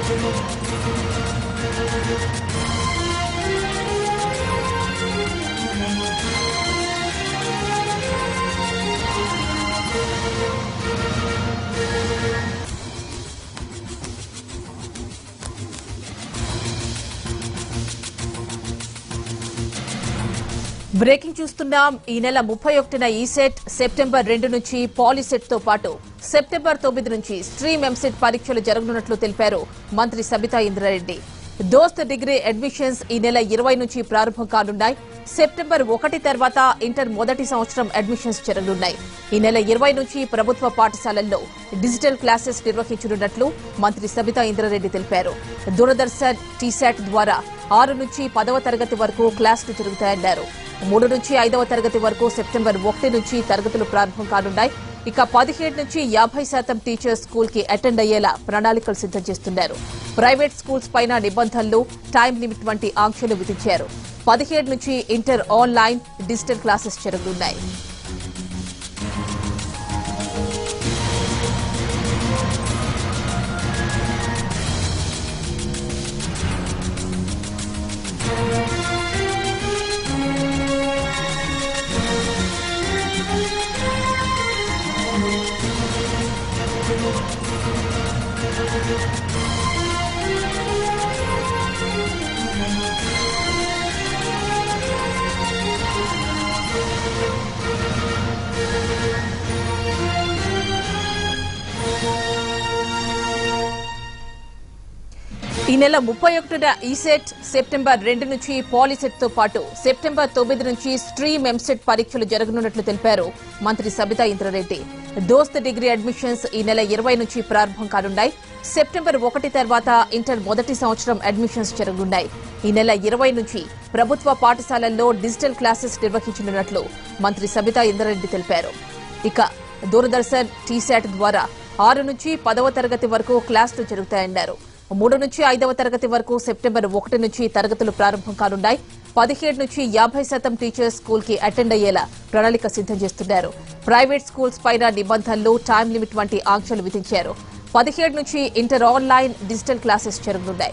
breaking చూస్తున్నాం ఈ నెల ముప్పై ఒకటిన ఈ సెట్ సెప్టెంబర్ రెండు నుంచి పాలిసెట్ తో పాటు సెప్టెంబర్ తొమ్మిది నుంచి స్ట్రీమ్ ఎంసెట్ పరీక్షలు జరగనున్నట్లు తెలిపారు మంత్రి సబితా ఇంద్రారెడ్డి దోస్త్ డిగ్రీ అడ్మిషన్స్ ఈ నెల ఇరవై నుంచి ప్రారంభం కానున్నాయి సెప్టెంబర్ ఒకటి తర్వాత ఇంటర్ మొదటి సంవత్సరం అడ్మిషన్స్ జరగనున్నాయి ఈ నెల ఇరవై నుంచి ప్రభుత్వ పాఠశాలల్లో డిజిటల్ క్లాసెస్ నిర్వహించనున్నట్లు మంత్రి సబితా ఇంద్రారెడ్డి తెలిపారు దూరదర్శన్ టీశాట్ ద్వారా ఆరు నుంచి పదవ తరగతి వరకు క్లాసులు జరుగుతాయన్నారు మూడు నుంచి ఐదవ తరగతి వరకు సెప్టెంబర్ ఒకటి నుంచి తరగతులు ప్రారంభం కానున్నాయి ఇక పదిహేడు నుంచి యాభై శాతం టీచర్స్ స్కూల్ కి అటెండ్ అయ్యేలా ప్రణాళికలు సిద్దం చేస్తున్నారు ప్రైవేట్ స్కూల్స్ పైన నిబంధనలు టైం లిమిట్ వంటి ఆంక్షలు విధించారు పదిహేడు నుంచి ఇంటర్ ఆన్లైన్ డిజిటల్ క్లాసెస్ జరగనున్నాయి ఈ నెల ముప్పై ఒకటిన ఈసెట్ సెప్టెంబర్ రెండు నుంచి పాలిసెట్ తో పాటు సెప్టెంబర్ తొమ్మిది నుంచి స్ట్రీమ్ ఎంసెట్ పరీక్షలు జరగనున్నట్లు తెలిపారు మంత్రి సబితా ఇంద్రారెడ్డి దోస్త్ డిగ్రీ అడ్మిషన్స్ ఈ నెల ఇరవై నుంచి ప్రారంభం కానున్నాయి సెప్టెంబర్ ఒకటి తర్వాత ఇంటర్ మొదటి సంవత్సరం అడ్మిషన్స్ జరగనున్నాయి ఈ నెల ఇరవై నుంచి ప్రభుత్వ పాఠశాలల్లో డిజిటల్ క్లాసెస్ నిర్వహించనున్నట్లు మంత్రి సబితా ఇంద్రారెడ్డి తెలిపారు ఇక దూరదర్శన్ టీశాట్ ద్వారా ఆరు నుంచి పదవ తరగతి వరకు క్లాసులు జరుగుతాయన్నారు మూడు నుంచి ఐదవ తరగతి వరకు సెప్టెంబర్ ఒకటి నుంచి తరగతులు ప్రారంభం కానున్నాయి పదిహేడు నుంచి యాభై శాతం టీచర్స్ స్కూల్ కి అటెండ్ అయ్యేలా ప్రణాళిక సిద్దం చేస్తున్నారు ప్రైవేట్ స్కూల్స్ పైన నిబంధనలు టైం లిమిట్ వంటి ఆంక్షలు విధించారు పదిహేడు నుంచి ఇంటర్ ఆన్లైన్ డిజిటల్ క్లాసెస్ జరగనున్నాయి